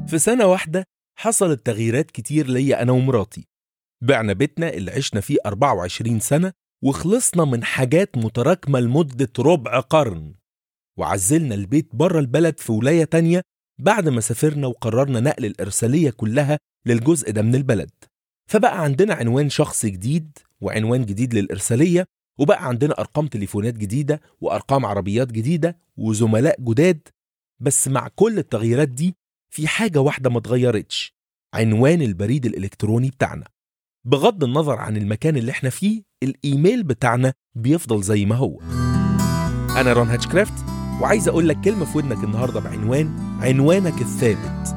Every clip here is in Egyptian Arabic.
في سنة واحدة حصلت تغييرات كتير ليا أنا ومراتي بعنا بيتنا اللي عشنا فيه 24 سنة وخلصنا من حاجات متراكمة لمدة ربع قرن وعزلنا البيت بره البلد في ولاية تانية بعد ما سافرنا وقررنا نقل الإرسالية كلها للجزء ده من البلد فبقى عندنا عنوان شخصي جديد وعنوان جديد للإرسالية وبقى عندنا أرقام تليفونات جديدة وأرقام عربيات جديدة وزملاء جداد بس مع كل التغييرات دي في حاجة واحدة ما اتغيرتش عنوان البريد الإلكتروني بتاعنا بغض النظر عن المكان اللي احنا فيه الإيميل بتاعنا بيفضل زي ما هو أنا رون هاتشكرافت وعايز أقول لك كلمة في ودنك النهاردة بعنوان عنوانك الثابت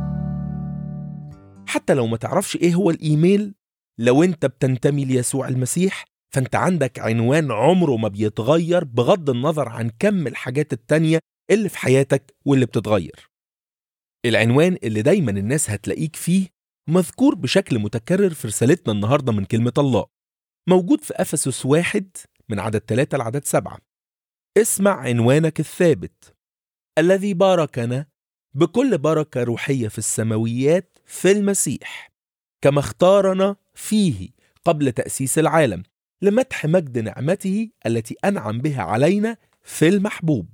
حتى لو ما تعرفش إيه هو الإيميل لو أنت بتنتمي ليسوع المسيح فأنت عندك عنوان عمره ما بيتغير بغض النظر عن كم الحاجات التانية اللي في حياتك واللي بتتغير العنوان اللي دايما الناس هتلاقيك فيه مذكور بشكل متكرر في رسالتنا النهاردة من كلمة الله موجود في أفسس واحد من عدد ثلاثة لعدد سبعة اسمع عنوانك الثابت الذي باركنا بكل بركة روحية في السماويات في المسيح كما اختارنا فيه قبل تأسيس العالم لمدح مجد نعمته التي أنعم بها علينا في المحبوب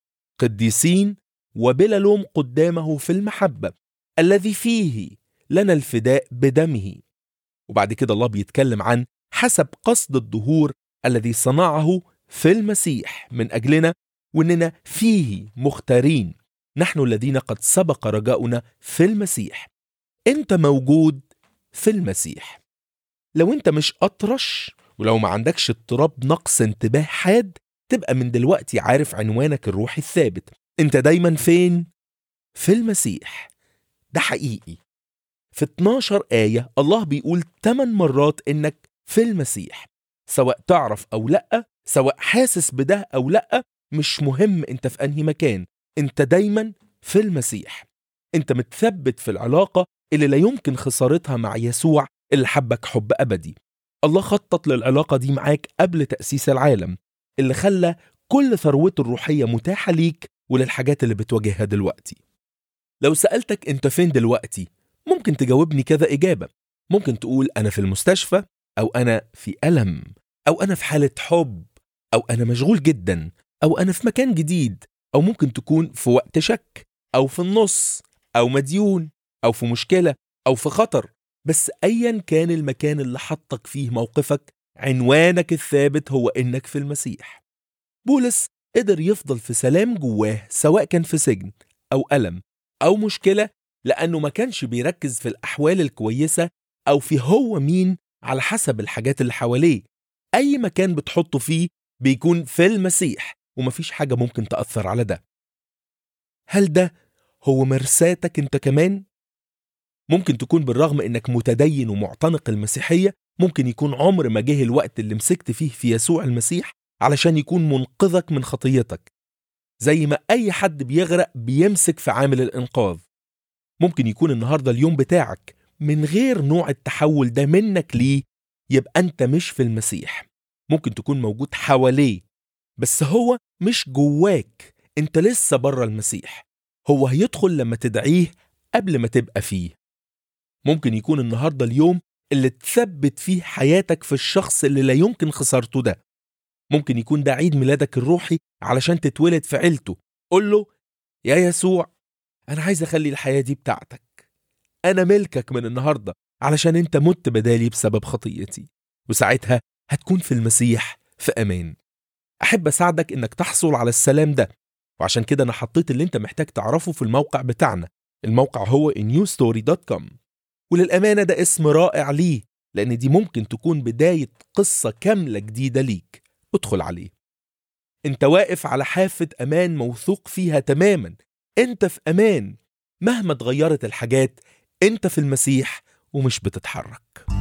قديسين وبلا لوم قدامه في المحبة الذي فيه لنا الفداء بدمه وبعد كده الله بيتكلم عن حسب قصد الظهور الذي صنعه في المسيح من أجلنا وإننا فيه مختارين نحن الذين قد سبق رجاؤنا في المسيح أنت موجود في المسيح لو أنت مش أطرش ولو ما عندكش اضطراب نقص انتباه حاد تبقى من دلوقتي عارف عنوانك الروحي الثابت انت دايما فين؟ في المسيح ده حقيقي في 12 آية الله بيقول 8 مرات إنك في المسيح سواء تعرف أو لأ سواء حاسس بده أو لأ مش مهم أنت في أنهي مكان أنت دايما في المسيح أنت متثبت في العلاقة اللي لا يمكن خسارتها مع يسوع اللي حبك حب أبدي الله خطط للعلاقة دي معاك قبل تأسيس العالم اللي خلى كل ثروته الروحية متاحة ليك وللحاجات اللي بتواجهها دلوقتي لو سألتك أنت فين دلوقتي ممكن تجاوبني كذا إجابة ممكن تقول أنا في المستشفى أو أنا في ألم أو أنا في حالة حب أو أنا مشغول جدا أو أنا في مكان جديد أو ممكن تكون في وقت شك أو في النص أو مديون أو في مشكلة أو في خطر بس أيا كان المكان اللي حطك فيه موقفك عنوانك الثابت هو إنك في المسيح بولس قدر يفضل في سلام جواه سواء كان في سجن أو ألم أو مشكلة لأنه ما كانش بيركز في الأحوال الكويسة أو في هو مين على حسب الحاجات اللي حواليه أي مكان بتحطه فيه بيكون في المسيح ومفيش حاجة ممكن تأثر على ده هل ده هو مرساتك انت كمان؟ ممكن تكون بالرغم انك متدين ومعتنق المسيحية ممكن يكون عمر ما جه الوقت اللي مسكت فيه في يسوع المسيح علشان يكون منقذك من خطيتك زي ما أي حد بيغرق بيمسك في عامل الإنقاذ ممكن يكون النهاردة اليوم بتاعك من غير نوع التحول ده منك ليه يبقى أنت مش في المسيح ممكن تكون موجود حواليه بس هو مش جواك أنت لسه بره المسيح هو هيدخل لما تدعيه قبل ما تبقى فيه ممكن يكون النهاردة اليوم اللي تثبت فيه حياتك في الشخص اللي لا يمكن خسارته ده ممكن يكون ده عيد ميلادك الروحي علشان تتولد في عيلته قول له يا يسوع أنا عايز أخلي الحياة دي بتاعتك أنا ملكك من النهاردة علشان أنت مت بدالي بسبب خطيتي وساعتها هتكون في المسيح في أمان أحب أساعدك إنك تحصل على السلام ده وعشان كده أنا حطيت اللي أنت محتاج تعرفه في الموقع بتاعنا الموقع هو newstory.com وللأمانة ده اسم رائع ليه لأن دي ممكن تكون بداية قصة كاملة جديدة ليك ادخل عليه انت واقف على حافة أمان موثوق فيها تماما انت في أمان مهما اتغيرت الحاجات انت في المسيح ومش بتتحرك